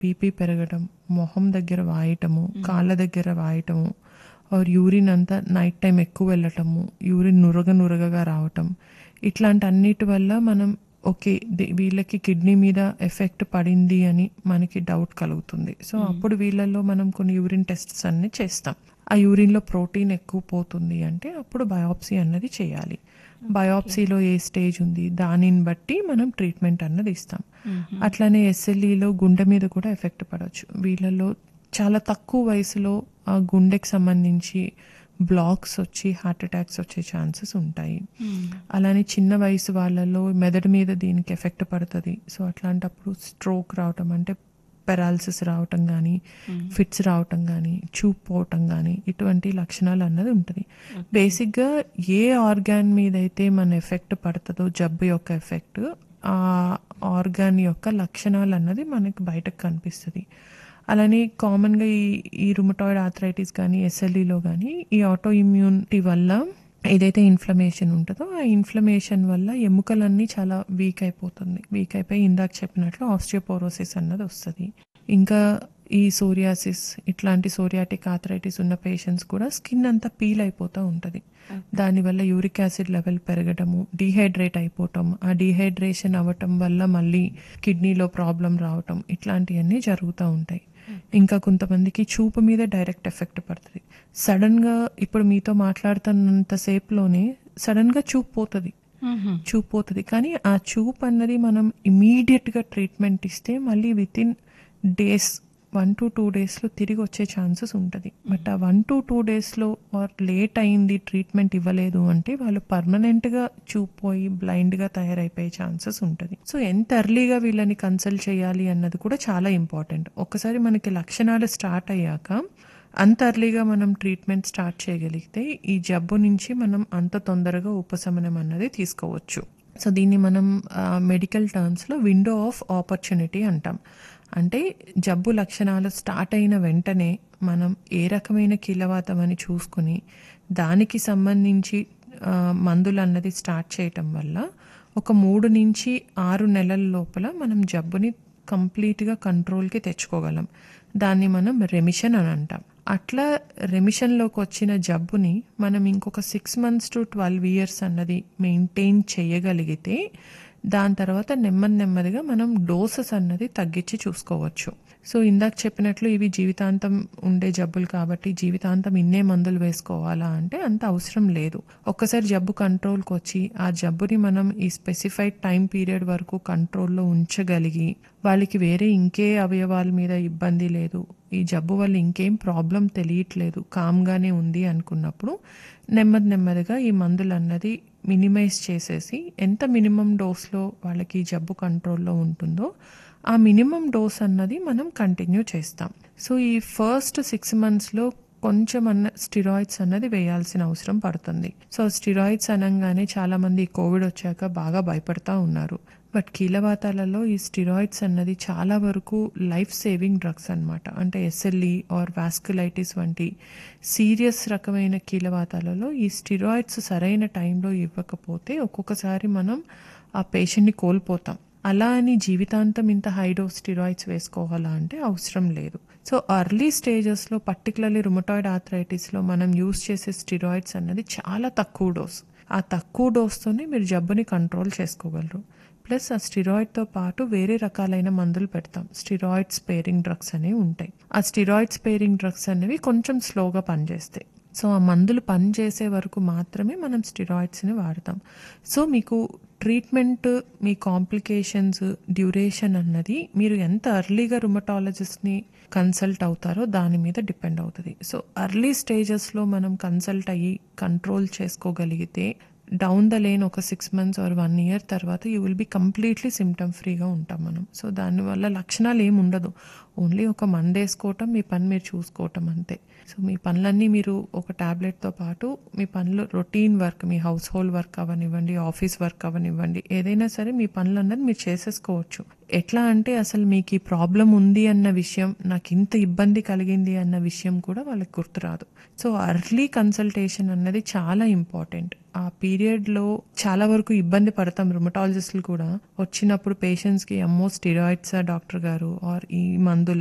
BP పెరగడం మొహం దగ్గర వాయటము కాళ్ళ దగ్గర వాయటము ఆర్ యూరిన్ అంతా నైట్ టైం ఎక్కువ వెళ్ళటము యూరిన్ నురగ నురగగా రావటం ఇట్లాంటి అన్నిటి వల్ల మనం ఓకే ది- వీళ్ళకి కిడ్నీ మీద ఎఫెక్ట్ పడింది అని మనకి డౌట్ కలుగుతుంది సో అప్పుడు వీళ్ళల్లో మనం కొన్ని యూరిన్ టెస్ట్స్ అన్ని చేస్తాం ఆ యూరిన్లో ప్రోటీన్ ఎక్కువ పోతుంది అంటే అప్పుడు బయాప్సీ అన్నది చేయాలి బయాప్సీలో ఏ స్టేజ్ ఉంది దానిని బట్టి మనం ట్రీట్మెంట్ అన్నది ఇస్తాం అట్లానే ఎస్ఎల్ఈలో గుండె మీద కూడా ఎఫెక్ట్ పడవచ్చు వీళ్ళలో చాలా తక్కువ వయసులో ఆ గుండెకి సంబంధించి బ్లాక్స్ వచ్చి హార్ట్ అటాక్స్ వచ్చే ఛాన్సెస్ ఉంటాయి అలానే చిన్న వయసు వాళ్ళలో మెదడు మీద దీనికి ఎఫెక్ట్ పడుతుంది సో అట్లాంటప్పుడు స్ట్రోక్ రావటం అంటే పెరాలసిస్ రావటం కానీ ఫిట్స్ రావటం కానీ చూపు పోవటం కానీ ఇటువంటి లక్షణాలు అన్నది ఉంటుంది బేసిక్గా ఏ ఆర్గాన్ మీద అయితే మన ఎఫెక్ట్ పడుతుందో జబ్బు యొక్క ఎఫెక్ట్ ఆ ఆర్గాన్ యొక్క లక్షణాలు అన్నది మనకి బయటకు కనిపిస్తుంది అలానే కామన్గా ఈ ఈ రుమటాయిడ్ ఆథరైటిస్ కానీ ఎస్ఎల్ఈలో కానీ ఈ ఆటో ఇమ్యూనిటీ వల్ల ఏదైతే ఇన్ఫ్లమేషన్ ఉంటుందో ఆ ఇన్ఫ్లమేషన్ వల్ల ఎముకలన్నీ చాలా వీక్ అయిపోతుంది వీక్ అయిపోయి ఇందాక చెప్పినట్లు ఆస్టియోపోరోసిస్ అన్నది వస్తుంది ఇంకా ఈ సోరియాసిస్ ఇట్లాంటి సోరియాటిక్ ఆథరైటిస్ ఉన్న పేషెంట్స్ కూడా స్కిన్ అంతా పీల్ అయిపోతూ ఉంటుంది దానివల్ల యూరిక్ యాసిడ్ లెవెల్ పెరగడము డీహైడ్రేట్ అయిపోవటం ఆ డీహైడ్రేషన్ అవ్వటం వల్ల మళ్ళీ కిడ్నీలో ప్రాబ్లం రావటం ఇట్లాంటివన్నీ జరుగుతూ ఉంటాయి ఇంకా కొంతమందికి చూపు మీద డైరెక్ట్ ఎఫెక్ట్ పడుతుంది సడన్గా ఇప్పుడు మీతో మాట్లాడుతున్నంతసేపులోనే సడన్గా చూపు పోతుంది చూపు పోతుంది కానీ ఆ చూపు అన్నది మనం ఇమీడియట్గా ట్రీట్మెంట్ ఇస్తే మళ్ళీ within days one to two డేస్లో తిరిగి వచ్చే ఛాన్సెస్ ఉంటుంది బట్ ఆ వన్ టు టూ డేస్లో ఆర్ లేట్ అయింది ట్రీట్మెంట్ ఇవ్వలేదు అంటే వాళ్ళు పర్మనెంట్గా చూపోయి బ్లైండ్గా తయారైపోయే ఛాన్సెస్ ఉంటుంది సో ఎంత ఎర్లీగా వీళ్ళని కన్సల్ట్ చేయాలి అన్నది కూడా చాలా ఇంపార్టెంట్ ఒకసారి మనకి లక్షణాలు స్టార్ట్ అయ్యాక అంత ఎర్లీగా మనం ట్రీట్మెంట్ స్టార్ట్ చేయగలిగితే ఈ జబ్బు నుంచి మనం అంత తొందరగా ఉపశమనం అన్నది తీసుకోవచ్చు సో దీన్ని మనం మెడికల్ టర్మ్స్లో విండో ఆఫ్ ఆపర్చునిటీ అంటాం అంటే జబ్బు లక్షణాలు స్టార్ట్ అయిన వెంటనే మనం ఏ రకమైన కీలవాతం అని చూసుకుని దానికి సంబంధించి ఆ, మందులు అన్నది స్టార్ట్ చేయటం వల్ల ఒక మూడు నుంచి ఆరు నెలల లోపల మనం జబ్బుని కంప్లీట్గా కంట్రోల్కి తెచ్చుకోగలం దాన్ని మనం రెమిషన్ అని అంటాం అట్లా రెమిషన్లోకి వచ్చిన జబ్బుని మనం ఇంకొక six months to twelve years అన్నది మెయింటైన్ చేయగలిగితే దాని తర్వాత నెమ్మది నెమ్మదిగా మనం డోసెస్ అన్నది తగ్గించి చూసుకోవచ్చు సో ఇందాక చెప్పినట్లు ఇవి జీవితాంతం ఉండే జబ్బులు కాబట్టి జీవితాంతం ఇన్నే మందులు వేసుకోవాలా అంటే అంత అవసరం లేదు ఒక్కసారి జబ్బు కంట్రోల్కి వచ్చి ఆ జబ్బుని మనం ఈ స్పెసిఫైడ్ టైం పీరియడ్ వరకు కంట్రోల్లో ఉంచగలిగి వాళ్ళకి వేరే ఇంకే అవయవాల మీద ఇబ్బంది లేదు ఈ జబ్బు వల్ల ఇంకేం ప్రాబ్లం తెలియట్లేదు కామ్గానే ఉంది అనుకున్నప్పుడు నెమ్మది నెమ్మదిగా ఈ మందులు అన్నది మినిమైజ్ చేసేసి ఎంత మినిమం డోస్లో వాళ్ళకి ఈ జబ్బు కంట్రోల్లో ఉంటుందో ఆ మినిమం డోస్ అన్నది మనం కంటిన్యూ చేస్తాం సో ఈ ఫస్ట్ సిక్స్ మంత్స్లో కొంచెం అన్న స్టిరాయిడ్స్ అన్నది వేయాల్సిన అవసరం పడుతుంది సో స్టిరాయిడ్స్ అనగానే చాలామంది కోవిడ్ వచ్చాక బాగా భయపడతా ఉన్నారు బట్ కీలవాతాలలో ఈ స్టిరాయిడ్స్ అన్నది చాలా వరకు లైఫ్ సేవింగ్ డ్రగ్స్ అన్నమాట అంటే ఎస్ఎల్ఈ ఆర్ వాస్కులైటిస్ వంటి సీరియస్ రకమైన కీలవాతాలలో ఈ స్టిరాయిడ్స్ సరైన టైంలో ఇవ్వకపోతే ఒక్కొక్కసారి మనం ఆ పేషెంట్ని కోల్పోతాం అలా అని జీవితాంతం ఇంత హై డోస్ స్టిరాయిడ్స్ వేసుకోవాలా అంటే అవసరం లేదు సో అర్లీ స్టేజెస్లో పర్టికులర్లీ రుమటాయిడ్ ఆథరైటిస్లో మనం యూస్ చేసే స్టిరాయిడ్స్ అన్నది చాలా తక్కువ డోస్ ఆ తక్కువ డోస్తోనే మీరు జబ్బుని కంట్రోల్ చేసుకోగలరు ప్లస్ ఆ స్టిరాయిడ్తో పాటు వేరే రకాలైన మందులు పెడతాం స్టిరాయిడ్ స్పేరింగ్ డ్రగ్స్ అనేవి ఉంటాయి ఆ స్టిరాయిడ్ స్పేరింగ్ డ్రగ్స్ అనేవి కొంచెం స్లోగా పనిచేస్తాయి సో ఆ మందులు పనిచేసే వరకు మాత్రమే మనం స్టిరాయిడ్స్ని వాడతాం సో మీకు ట్రీట్మెంట్ మీ కాంప్లికేషన్స్ డ్యూరేషన్ అన్నది మీరు ఎంత అర్లీగా రుమటాలజిస్ట్ని కన్సల్ట్ అవుతారో దాని మీద డిపెండ్ అవుతుంది సో అర్లీ స్టేజెస్లో మనం కన్సల్ట్ అయ్యి కంట్రోల్ చేసుకోగలిగితే డౌన్ ద లేన్ ఒక six months or one year తర్వాత you will be completely symptom ఫ్రీగా ఉంటాం మనం సో దానివల్ల లక్షణాలు ఏమి ఉండదు ఓన్లీ ఒక మందు వేసుకోవటం మీ పని మీరు చూసుకోవటం అంతే సో మీ పనులన్నీ మీరు ఒక ట్యాబ్లెట్తో పాటు మీ పనులు రొటీన్ వర్క్ మీ హౌస్ హోల్డ్ వర్క్ అవనివ్వండి ఆఫీస్ వర్క్ అవనివ్వండి ఏదైనా సరే మీ పనులు అన్నది మీరు చేసేసుకోవచ్చు ఎట్లా అంటే అసలు మీకు ఈ ప్రాబ్లం ఉంది అన్న విషయం నాకు ఇంత ఇబ్బంది కలిగింది అన్న విషయం కూడా వాళ్ళకి గుర్తురాదు సో అర్లీ కన్సల్టేషన్ అన్నది చాలా ఇంపార్టెంట్ ఆ పీరియడ్లో చాలా వరకు ఇబ్బంది పడతాం రుమటాలజిస్టులు కూడా వచ్చినప్పుడు పేషెంట్స్కి అమ్మో స్టిరాయిడ్సా డాక్టర్ గారు ఆర్ ఈ మందులు